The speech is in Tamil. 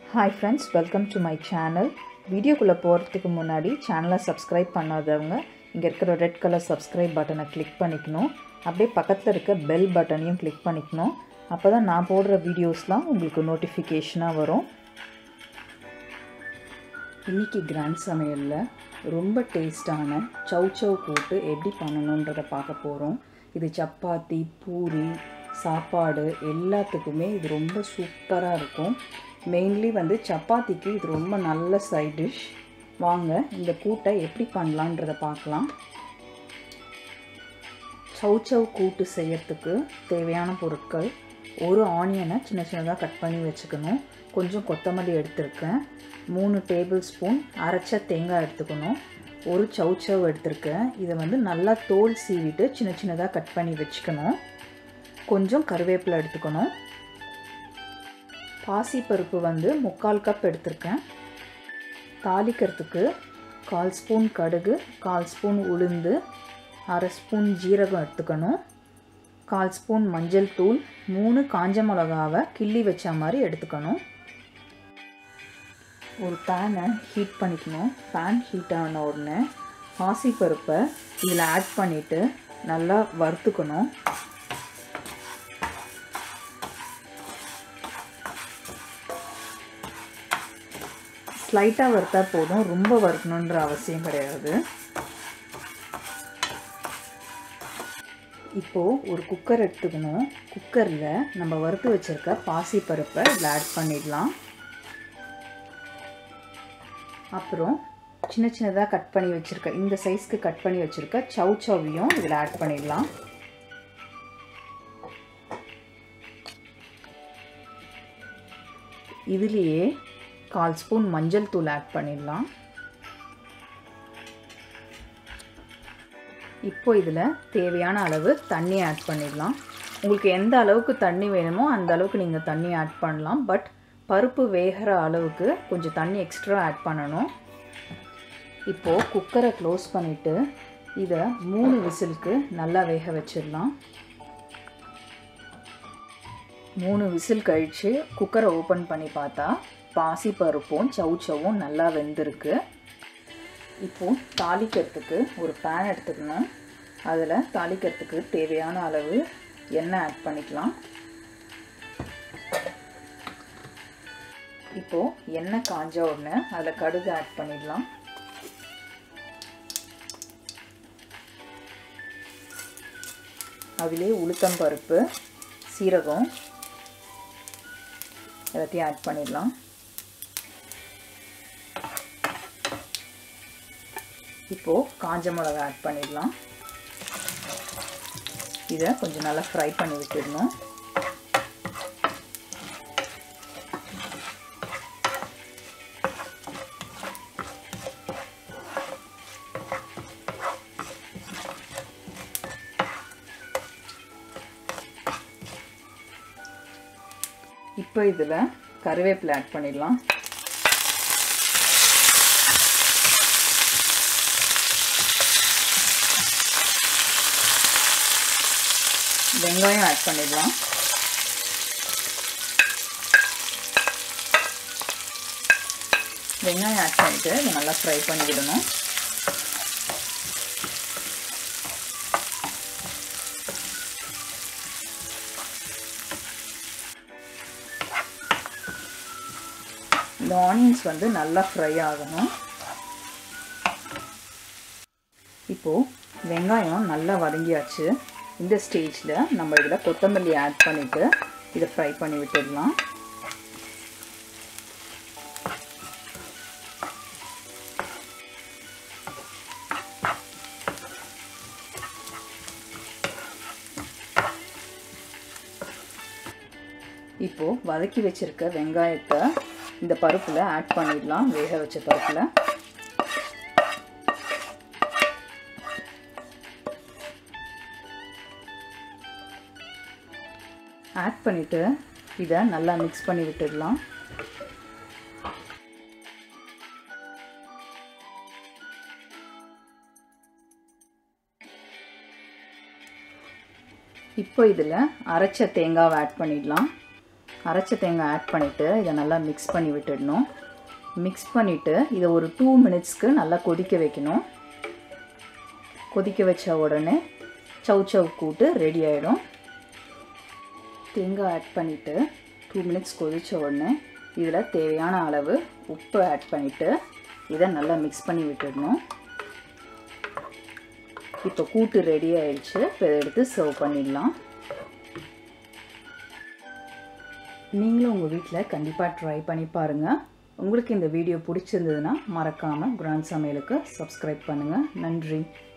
hi friends welcome to my channel வீடியோக்குள்ளே போகிறதுக்கு முன்னாடி சேனலை சப்ஸ்கிரைப் பண்ணாதவங்க இங்கே இருக்கிற ரெட் கலர் சப்ஸ்கிரைப் பட்டனை கிளிக் பண்ணிக்கணும் அப்படியே பக்கத்தில் இருக்க பெல் பட்டனையும் கிளிக் பண்ணிக்கணும் அப்போ தான் நான் போடுற வீடியோஸ்லாம் உங்களுக்கு நோட்டிஃபிகேஷனாக வரும் இன்றைக்கி கிராண்ட் சமையலில் ரொம்ப டேஸ்டான சவ் சவ் கூட்டு எப்படி பண்ணணுன்றதை பார்க்க போகிறோம் இது சப்பாத்தி பூரி சாப்பாடு எல்லாத்துக்குமே இது ரொம்ப சூப்பராக இருக்கும் மெயின்லி வந்து சப்பாத்திக்கு இது ரொம்ப நல்ல சைட் டிஷ் வாங்க இந்த கூட்டை எப்படி பண்ணலான்றதை பார்க்கலாம் சவ் சவ் கூட்டு செய்யறதுக்கு தேவையான பொருட்கள் ஒரு ஆனியனை சின்ன சின்னதாக கட் பண்ணி வச்சுக்கணும் கொஞ்சம் கொத்தமல்லி எடுத்திருக்கேன் மூணு டேபிள் ஸ்பூன் அரைச்ச தேங்காய் எடுத்துக்கணும் ஒரு சவ் சவ் எடுத்திருக்கேன் இதை வந்து நல்லா தோல் சீவிட்டு சின்ன சின்னதாக கட் பண்ணி வச்சுக்கணும் கொஞ்சம் கருவேப்பிலை எடுத்துக்கணும் பாசிப்பருப்பு வந்து முக்கால் கப் எடுத்திருக்கேன் தாளிக்கிறதுக்கு கால் ஸ்பூன் கடுகு கால் ஸ்பூன் உளுந்து அரை ஸ்பூன் ஜீரகம் எடுத்துக்கணும் கால் ஸ்பூன் மஞ்சள் தூள் மூணு காஞ்ச மிளகாவை கிள்ளி வச்ச மாதிரி எடுத்துக்கணும் ஒரு பேனை ஹீட் பண்ணிக்கணும் பேன் ஹீட் ஆன உடனே பாசிப்பருப்பை இதில் ஆட் பண்ணிவிட்டு நல்லா வறுத்துக்கணும் ஸ்லைட்டாக வறுத்தா போதும் ரொம்ப வறுக்கணுன்ற அவசியம் கிடையாது இப்போது ஒரு குக்கர் எடுத்துக்கணும் குக்கரில் நம்ம வறுத்து வச்சுருக்க பாசி பருப்பை இதில் ஆட் பண்ணிடலாம் அப்புறம் சின்ன சின்னதாக கட் பண்ணி வச்சுருக்க இந்த சைஸ்க்கு கட் பண்ணி வச்சுருக்க சவ் சவ்வையும் இதில் ஆட் பண்ணிடலாம் இதுலேயே கால் ஸ்பூன் மஞ்சள் தூள் ஆட் பண்ணிடலாம் இப்போ இதில் தேவையான அளவு தண்ணி ஆட் பண்ணிடலாம் உங்களுக்கு எந்த அளவுக்கு தண்ணி வேணுமோ அந்த அளவுக்கு நீங்கள் தண்ணி ஆட் பண்ணலாம் பட் பருப்பு வேகிற அளவுக்கு கொஞ்சம் தண்ணி எக்ஸ்ட்ரா ஆட் பண்ணணும் இப்போது குக்கரை க்ளோஸ் பண்ணிவிட்டு இதை மூணு விசிலுக்கு நல்லா வேக வச்சிடலாம் மூணு விசில் கழித்து குக்கரை ஓப்பன் பண்ணி பார்த்தா பாசி பருப்பும் சவு சவும் நல்லா வெந்திருக்கு இப்போது தாளிக்கிறதுக்கு ஒரு பேன் எடுத்துக்கணும் அதில் தாளிக்கிறதுக்கு தேவையான அளவு எண்ணெய் ஆட் பண்ணிக்கலாம் இப்போது எண்ணெய் காஞ்ச உடனே அதில் கடுகு ஆட் பண்ணிடலாம் அதிலே உளுத்தம் பருப்பு சீரகம் எல்லாத்தையும் ஆட் பண்ணிடலாம் இப்போது காஞ்ச மிளகா ஆட் பண்ணிடலாம் இதை கொஞ்சம் நல்லா ஃப்ரை பண்ணி விட்டுடணும் இப்போ இதில் கருவேப்பிலை ஆட் பண்ணிடலாம் வெங்காயம் ஆட் பண்ணிடலாம் வெங்காயம் ஆட் பண்ணிட்டு இதை நல்லா ஃப்ரை பண்ணிவிடணும் இந்த ஆனியன்ஸ் வந்து நல்லா ஃப்ரை ஆகணும் இப்போது வெங்காயம் நல்லா வதங்கியாச்சு இந்த ஸ்டேஜில் நம்ம இதில் கொத்தமல்லி ஆட் பண்ணிவிட்டு இதை ஃப்ரை பண்ணி விட்டுடலாம் இப்போது வதக்கி வச்சுருக்க வெங்காயத்தை இந்த பருப்பில் ஆட் பண்ணிடலாம் வேக வச்ச பருப்பில் ஆட் பண்ணிவிட்டு இதை நல்லா மிக்ஸ் பண்ணி விட்டுடலாம் இப்போ இதில் அரைச்ச தேங்காவை ஆட் பண்ணிடலாம் அரைச்ச தேங்காய் ஆட் பண்ணிவிட்டு இதை நல்லா மிக்ஸ் பண்ணி விட்டுடணும் மிக்ஸ் பண்ணிவிட்டு இதை ஒரு டூ மினிட்ஸ்க்கு நல்லா கொதிக்க வைக்கணும் கொதிக்க வச்ச உடனே சவு சவு கூட்டு ரெடி ஆகிடும் தேங்காய் ஆட் பண்ணிவிட்டு டூ மினிட்ஸ் கொதித்த உடனே இதில் தேவையான அளவு உப்பு ஆட் பண்ணிவிட்டு இதை நல்லா மிக்ஸ் பண்ணி விட்டுடணும் இப்போ கூட்டு ரெடி ஆயிடுச்சு இப்போ இதை எடுத்து சர்வ் பண்ணிடலாம் நீங்களும் உங்கள் வீட்டில் கண்டிப்பாக ட்ரை பண்ணி பாருங்கள் உங்களுக்கு இந்த வீடியோ பிடிச்சிருந்ததுன்னா மறக்காமல் குரான் சமையலுக்கு சப்ஸ்கிரைப் பண்ணுங்கள் நன்றி